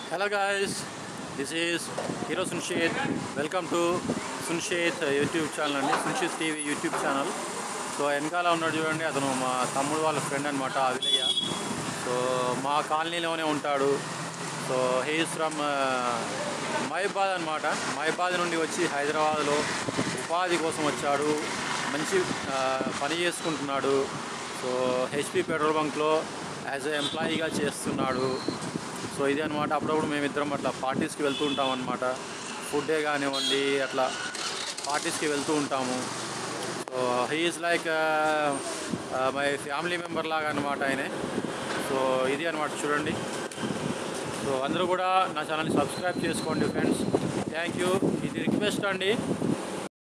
Hello guys, this is Hero Sunshet. Welcome to Sunshet YouTube channel అండి Sunshet TV YouTube channel so వెనకాల ఉన్నాడు చూడండి అతను మా తమ్ముడు వాళ్ళ ఫ్రెండ్ అనమాట అవిలయ్య సో మా కాలనీలోనే ఉంటాడు సో హీఈస్ ఫ్రమ్ మహిబాద్ అనమాట మహిబాద్ నుండి వచ్చి హైదరాబాద్లో ఉపాధి కోసం వచ్చాడు మంచి ఆ, పని చేసుకుంటున్నాడు సో హెచ్పి పెట్రోల్ బంక్లో యాజ్ ఎ ఎంప్లాయీగా చేస్తున్నాడు సో ఇది అనమాట అప్పుడప్పుడు మేమిద్దరం అట్లా పార్టీస్కి వెళ్తూ ఉంటాం అనమాట ఫుడ్ డే కానివ్వండి అట్లా పార్టీస్కి వెళ్తూ ఉంటాము so he is like my family member లాగా అనమాట ఆయనే సో ఇది అనమాట చూడండి సో అందరూ కూడా నా ఛానల్ని సబ్స్క్రైబ్ చేసుకోండి ఫ్రెండ్స్ థ్యాంక్ యూ ఇది రిక్వెస్ట్ అండి